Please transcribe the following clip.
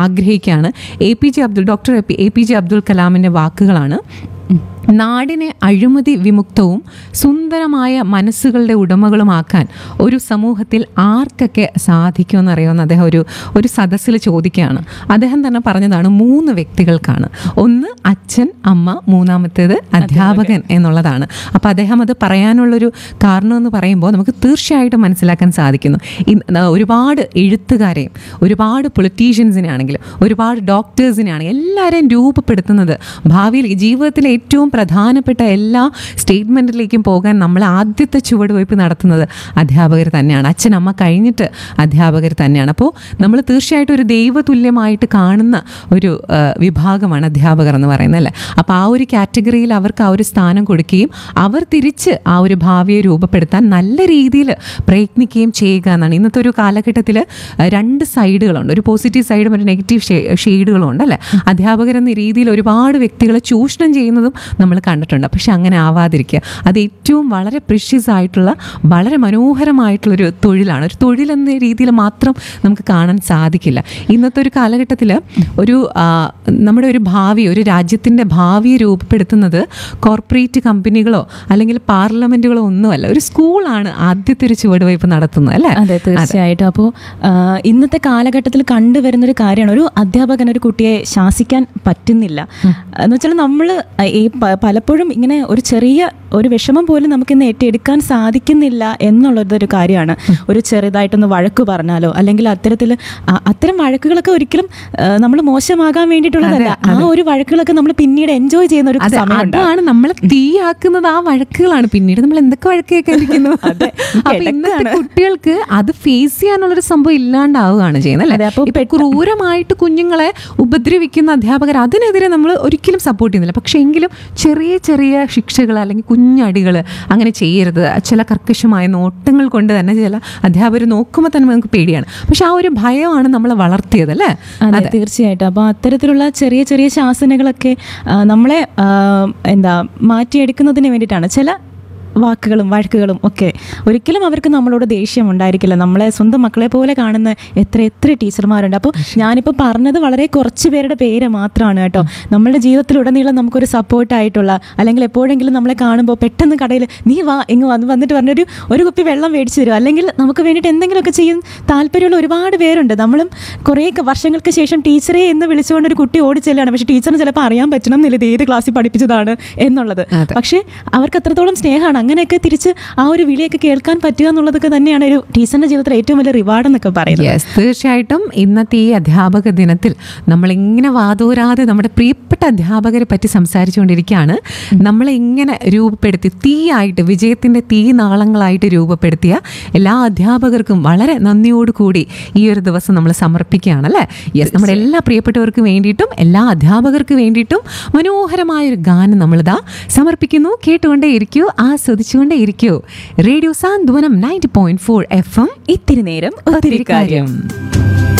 ആഗ്രഹിക്കുകയാണ് A P J Abdul doctor A P J Abdul കലാമിൻ്റെ വാക്കുകളാണ് നാടിനെ അഴിമതി വിമുക്തവും സുന്ദരമായ മനസ്സുകളുടെ ഉടമകളുമാക്കാൻ ഒരു സമൂഹത്തിൽ ആർക്കൊക്കെ സാധിക്കുമെന്ന് അറിയാമെന്ന് അദ്ദേഹം ഒരു ഒരു സദസ്സിൽ ചോദിക്കുകയാണ് അദ്ദേഹം തന്നെ പറഞ്ഞതാണ് മൂന്ന് വ്യക്തികൾക്കാണ് ഒന്ന് അച്ഛൻ അമ്മ മൂന്നാമത്തേത് അധ്യാപകൻ എന്നുള്ളതാണ് അപ്പോൾ അദ്ദേഹം അത് പറയാനുള്ളൊരു കാരണം എന്ന് പറയുമ്പോൾ നമുക്ക് തീർച്ചയായിട്ടും മനസ്സിലാക്കാൻ സാധിക്കുന്നു ഇന്ന് ഒരുപാട് എഴുത്തുകാരെയും ഒരുപാട് പൊളിറ്റീഷ്യൻസിനെ ആണെങ്കിലും ഒരുപാട് ഡോക്ടേഴ്സിനെ ആണെങ്കിലും എല്ലാവരെയും രൂപപ്പെടുത്തുന്നത് ഭാവിയിൽ ജീവിതത്തിലെ ഏറ്റവും പ്രധാനപ്പെട്ട എല്ലാ സ്റ്റേറ്റ്മെൻറ്റിലേക്കും പോകാൻ നമ്മൾ ആദ്യത്തെ ചുവടുവയ്പ് നടത്തുന്നത് അധ്യാപകർ തന്നെയാണ് അച്ഛനമ്മ കഴിഞ്ഞിട്ട് അധ്യാപകർ തന്നെയാണ് അപ്പോൾ നമ്മൾ തീർച്ചയായിട്ടും ഒരു ദൈവതുല്യമായിട്ട് കാണുന്ന ഒരു ആ, വിഭാഗമാണ് അധ്യാപകർ എന്ന് പറയുന്നത് അല്ലേ അപ്പോൾ ആ ഒരു കാറ്റഗറിയിൽ അവർക്ക് ആ ഒരു സ്ഥാനം കൊടുക്കുകയും അവർ തിരിച്ച് ആ ഒരു ഭാവിയെ രൂപപ്പെടുത്താൻ നല്ല രീതിയിൽ പ്രയത്നിക്കുകയും ചെയ്യുക എന്നാണ് ഇന്നത്തെ ഒരു കാലഘട്ടത്തിൽ രണ്ട് സൈഡുകളുണ്ട് ഒരു പോസിറ്റീവ് സൈഡും ഒരു നെഗറ്റീവ് ഷെയ്ഡുകളും ഉണ്ട് അല്ലേ അധ്യാപകരെന്ന രീതിയിൽ ഒരുപാട് വ്യക്തികളെ ചൂഷണം ചെയ്യുന്നതും നമ്മൾ കണ്ടിട്ടുണ്ട് പക്ഷെ അങ്ങനെ ആവാതിരിക്കുക അത് ഏറ്റവും വളരെ പ്രിഷ്യസ് ആയിട്ടുള്ള വളരെ മനോഹരമായിട്ടുള്ളൊരു തൊഴിലാണ് ഒരു തൊഴിൽ എന്ന രീതിയിൽ മാത്രം നമുക്ക് കാണാൻ സാധിക്കില്ല ഇന്നത്തെ ഒരു കാലഘട്ടത്തിൽ ഒരു ആ, നമ്മുടെ ഒരു ഭാവി ഒരു രാജ്യത്തിൻ്റെ ഭാവിയെ രൂപപ്പെടുത്തുന്നത് കോർപ്പറേറ്റ് കമ്പനികളോ അല്ലെങ്കിൽ പാർലമെൻറ്റുകളോ ഒന്നുമല്ല ഒരു സ്കൂളാണ് ആദ്യത്തെ ഒരു ചുവടുവയ്പ് നടത്തുന്നത് അല്ലേ അതെ തീർച്ചയായിട്ടും അപ്പോൾ ഇന്നത്തെ കാലഘട്ടത്തിൽ കണ്ടുവരുന്നൊരു കാര്യമാണ് ഒരു അധ്യാപകൻ ഒരു കുട്ടിയെ ശാസിക്കാൻ പറ്റുന്നില്ല എന്ന് വെച്ചാൽ നമ്മൾ ഈ പ- പലപ്പോഴും ഇങ്ങനെ ഒരു ചെറിയ ഒരു വിഷമം പോലും നമുക്കിന്ന് ഏറ്റെടുക്കാൻ സാധിക്കുന്നില്ല എന്നുള്ളതൊരു കാര്യമാണ് ഒരു ചെറുതായിട്ടൊന്ന് വഴക്ക് പറഞ്ഞാലോ അല്ലെങ്കിൽ അത്തരത്തിൽ അത്തരം വഴക്കുകളൊക്കെ ഒരിക്കലും നമ്മൾ മോശമാകാൻ വേണ്ടിയിട്ടുള്ളതല്ല ആ ഒരു വഴക്കുകളൊക്കെ നമ്മൾ പിന്നീട് എൻജോയ് ചെയ്യുന്ന ഒരു അതെ സമയമുണ്ട് അതാണ് നമ്മളെ തീയാക്കുന്നത് ആ വഴക്കുകളാണ് പിന്നീട് നമ്മൾ എന്തൊക്കെ വഴക്ക് കേൾക്കാതിരിക്കുന്നു അതെ. അപ്പൊ ഇന്നത്തെ ഇടക്കാണ്. കുട്ടികൾക്ക് അത് ഫേസ് ചെയ്യാനുള്ളൊരു സംഭവം ഇല്ലാണ്ടാവുകയാണ് ചെയ്യുന്നത് അതെ, അല്ലേ അപ്പൊ ഇപ്പൊ ക്രൂരമായിട്ട് കുഞ്ഞുങ്ങളെ ഉപദ്രവിക്കുന്ന അധ്യാപകർ അതിനെതിരെ നമ്മൾ ഒരിക്കലും സപ്പോർട്ട് ചെയ്യുന്നില്ല പക്ഷെ എങ്കിലും ചെറിയ ചെറിയ ശിക്ഷകൾ അല്ലെങ്കിൽ കുഞ്ഞടികൾ അങ്ങനെ ചെയ്യരുത് ചില കർക്കശമായ നോട്ടങ്ങൾ കൊണ്ട് തന്നെ ചില അധ്യാപകർ നോക്കുമ്പോൾ തന്നെ നമുക്ക് പേടിയാണ് പക്ഷെ ആ ഒരു ഭയമാണ് നമ്മളെ വളർത്തിയത് അല്ലേ അതെ തീർച്ചയായിട്ടും അപ്പോൾ അത്തരത്തിലുള്ള ചെറിയ ചെറിയ ശാസനകളൊക്കെ ആ, നമ്മളെ ആ, എന്താ മാറ്റിയെടുക്കുന്നതിന് വേണ്ടിയിട്ടാണ് ചില വാക്കുകളും വഴക്കുകളും ഒക്കെ ഒരിക്കലും അവർക്ക് നമ്മളോട് ദേഷ്യം ഉണ്ടായിരിക്കില്ല നമ്മളെ സ്വന്തം മക്കളെ പോലെ കാണുന്ന എത്ര എത്ര ടീച്ചർമാരുണ്ട് അപ്പോൾ ഞാനിപ്പോൾ പറഞ്ഞത് വളരെ കുറച്ച് പേരുടെ പേര് മാത്രമാണ് കേട്ടോ നമ്മളുടെ ജീവിതത്തിലുടനീളം നമുക്കൊരു സപ്പോർട്ടായിട്ടുള്ള അല്ലെങ്കിൽ എപ്പോഴെങ്കിലും നമ്മളെ കാണുമ്പോൾ പെട്ടെന്ന് കടയിൽ നീ വാ ഇങ്ങ് വന്ന് വന്നിട്ട് പറഞ്ഞൊരു ഒരു കുപ്പി വെള്ളം മേടിച്ചു തരും അല്ലെങ്കിൽ നമുക്ക് വേണ്ടിയിട്ട് എന്തെങ്കിലുമൊക്കെ ചെയ്യും താല്പര്യമുള്ള ഒരുപാട് പേരുണ്ട് നമ്മളും കുറേ ക- വർഷങ്ങൾക്ക് ശേഷം ടീച്ചറെ എന്ന് വിളിച്ചുകൊണ്ട് ഒരു കുട്ടി ഓടിച്ചെല്ലാണ് പക്ഷേ ടീച്ചറിന് ചിലപ്പോൾ അറിയാൻ പറ്റണം എന്നില്ല ഇത് ഏത് ക്ലാസ്സിൽ പഠിപ്പിച്ചതാണ് എന്നുള്ളത് അതെ. പക്ഷേ അവർക്ക് അത്രത്തോളം സ്നേഹമാണ് അങ്ങനെയൊക്കെ തിരിച്ച് ആ ഒരു വിളിയൊക്കെ കേൾക്കാൻ പറ്റുക എന്നുള്ളതൊക്കെ തന്നെയാണ് ഒരു ടീച്ചറിന്റെ ജീവിതത്തിൽ ഏറ്റവും വലിയ റിവാർഡ് എന്നൊക്കെ പറയുന്നത് യെസ് തീർച്ചയായിട്ടും ഇന്നത്തെ ഈ അധ്യാപക ദിനത്തിൽ നമ്മൾ ഇങ്ങനെ വാതോരാതെ നമ്മുടെ പ്രിയപ്പെട്ട അധ്യാപകരെ പറ്റി സംസാരിച്ചുകൊണ്ടിരിക്കുകയാണ് നമ്മളെ ഇങ്ങനെ രൂപപ്പെടുത്തി തീയായിട്ട് വിജയത്തിൻ്റെ തീ നാളങ്ങളായിട്ട് രൂപപ്പെടുത്തിയ എല്ലാ അധ്യാപകർക്കും വളരെ നന്ദിയോടുകൂടി ഈ ഒരു ദിവസം നമ്മൾ സമർപ്പിക്കുകയാണ് അല്ലേ യെസ് നമ്മുടെ എല്ലാ പ്രിയപ്പെട്ടവർക്ക് വേണ്ടിയിട്ടും എല്ലാ അധ്യാപകർക്ക് വേണ്ടിയിട്ടും മനോഹരമായ ഒരു ഗാനം നമ്മളിതാ സമർപ്പിക്കുന്നു കേട്ടുകൊണ്ടേ ഇരിക്കൂ ആസ്വദിച്ചുകൊണ്ടേ ഇരിക്കൂ radio Santhwanam ninety point four F M ഇത്തിരി നേരം ഒത്തിരി കാര്യം കാര്യം